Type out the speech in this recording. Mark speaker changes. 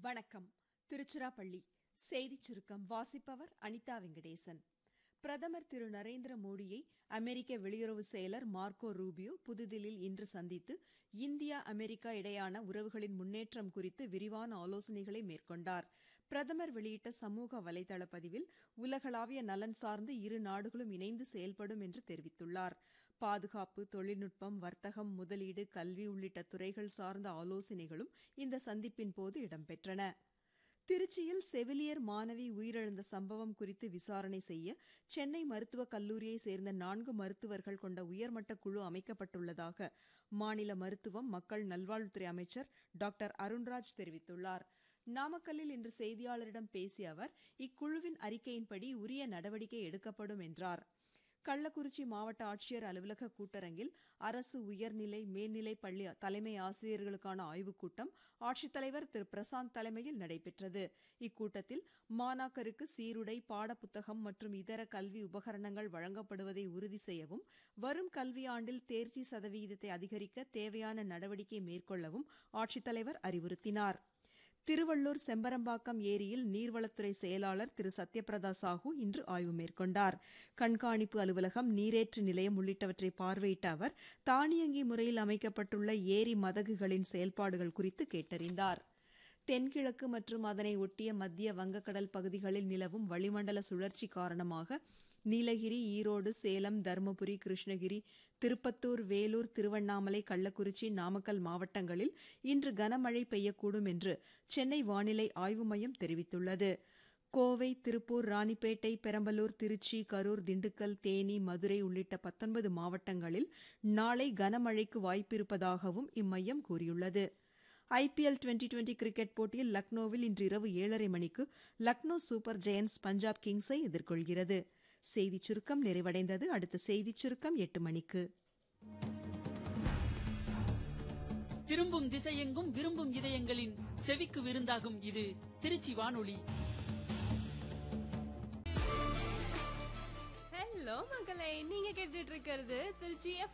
Speaker 1: வணக்கம் திருச்சிராப்பள்ளி செய்திச் சுருக்கம் வாசிப்பவர் அனிதா வெங்கடேசன் பிரதமர் திரு நரேந்திர மோடியை அமெரிக்க வெளியுறவு செயலர் மார்க்கோ ரூபியோ புதுதில்லியில் இன்று சந்தித்து இந்தியா அமெரிக்கா இடையான உறவுகளின் முன்னேற்றம் குறித்து விரிவான ஆலோசனைகளை மேற்கொண்டார் பிரதமர் வெளியிட்ட சமூக வலைதள பதிவில் உலகளாவிய நலன் சார்ந்து இரு நாடுகளும் இணைந்து செயல்படும் என்று தெரிவித்துள்ளார் பாதுகாப்பு தொழில்நுட்பம் வர்த்தகம் முதலீடு கல்வி உள்ளிட்ட துறைகள் சார்ந்த ஆலோசனைகளும் இந்த சந்திப்பின் போது இடம்பெற்றன திருச்சியில் செவிலியர் மாணவி உயிரிழந்த சம்பவம் குறித்து விசாரணை செய்ய சென்னை மருத்துவக் கல்லூரியைச் சேர்ந்த நான்கு மருத்துவர்கள் கொண்ட உயர்மட்ட குழு அமைக்கப்பட்டுள்ளதாக மாநில மருத்துவம் மக்கள் நல்வாழ்வுத்துறை அமைச்சர் டாக்டர் அருண்ராஜ் தெரிவித்துள்ளார் நாமக்கல்லில் இன்று செய்தியாளரிடம் பேசிய அவர் இக்குழுவின் அறிக்கையின்படி உரிய நடவடிக்கை எடுக்கப்படும் என்றார் கள்ளக்குறிச்சி மாவட்ட ஆட்சியர் அலுவலக கூட்டரங்கில் அரசு உயர்நிலை மேல்நிலை பள்ளி தலைமை ஆசிரியர்களுக்கான ஆய்வுக் கூட்டம் ஆட்சித்தலைவர் திரு பிரசாந்த் தலைமையில் நடைபெற்றது இக்கூட்டத்தில் மாணாக்கருக்கு சீருடை பாடப்புத்தகம் மற்றும் இதர கல்வி உபகரணங்கள் வழங்கப்படுவதை உறுதி செய்யவும் வரும் கல்வியாண்டில் தேர்ச்சி சதவீதத்தை அதிகரிக்க தேவையான நடவடிக்கை மேற்கொள்ளவும் ஆட்சித்தலைவர் அறிவுறுத்தினார் திருவள்ளூர் செம்பரம்பாக்கம் ஏரியில் நீர்வளத்துறை செயலாளர் திரு சத்யபிரதா சாஹூ இன்று ஆய்வு மேற்கொண்டார் கண்காணிப்பு அலுவலகம் நீரேற்று நிலையம் உள்ளிட்டவற்றை பார்வையிட்ட அவர் தானியங்கி முறையில் அமைக்கப்பட்டுள்ள ஏரி மதகுகளின் செயல்பாடுகள் குறித்து கேட்டறிந்தார் தென்கிழக்கு மற்றும் அதனை ஒட்டிய மத்திய வங்கக்கடல் பகுதிகளில் நிலவும் வளிமண்டல சுழற்சி காரணமாக நீலகிரி ஈரோடு சேலம் தருமபுரி கிருஷ்ணகிரி திருப்பத்தூர் வேலூர் திருவண்ணாமலை கள்ளக்குறிச்சி நாமக்கல் மாவட்டங்களில் இன்று கனமழை பெய்யக்கூடும் என்று சென்னை வானிலை ஆய்வு மையம் தெரிவித்துள்ளது கோவை திருப்பூர் ராணிப்பேட்டை பெரம்பலூர் திருச்சி கரூர் திண்டுக்கல் தேனி மதுரை உள்ளிட்ட பத்தொன்பது மாவட்டங்களில் நாளை கனமழைக்கு வாய்ப்பிருப்பதாகவும் இம்மையம் கூறியுள்ளது ஐபிஎல் டுவெண்டி டுவெண்டி கிரிக்கெட் போட்டியில் லக்னோவில் இன்று இரவு ஏழரை மணிக்கு லக்னோ சூப்பர் ஜெயன்ஸ் பஞ்சாப் கிங்ஸை எதிர்கொள்கிறது செய்திச் சுருக்கம் நிறைவடைந்தது அடுத்த செய்திச் சுருக்கம் எட்டு மணிக்கு
Speaker 2: திரும்பும் திசையெங்கும் விரும்பும் இதயங்களின் செவிக்கு விருந்தாகும் இது திருச்சி வானொலி
Speaker 3: ஹலோ மக்களே நீங்க கேட்டுட்டு இருக்கிறது திருச்சி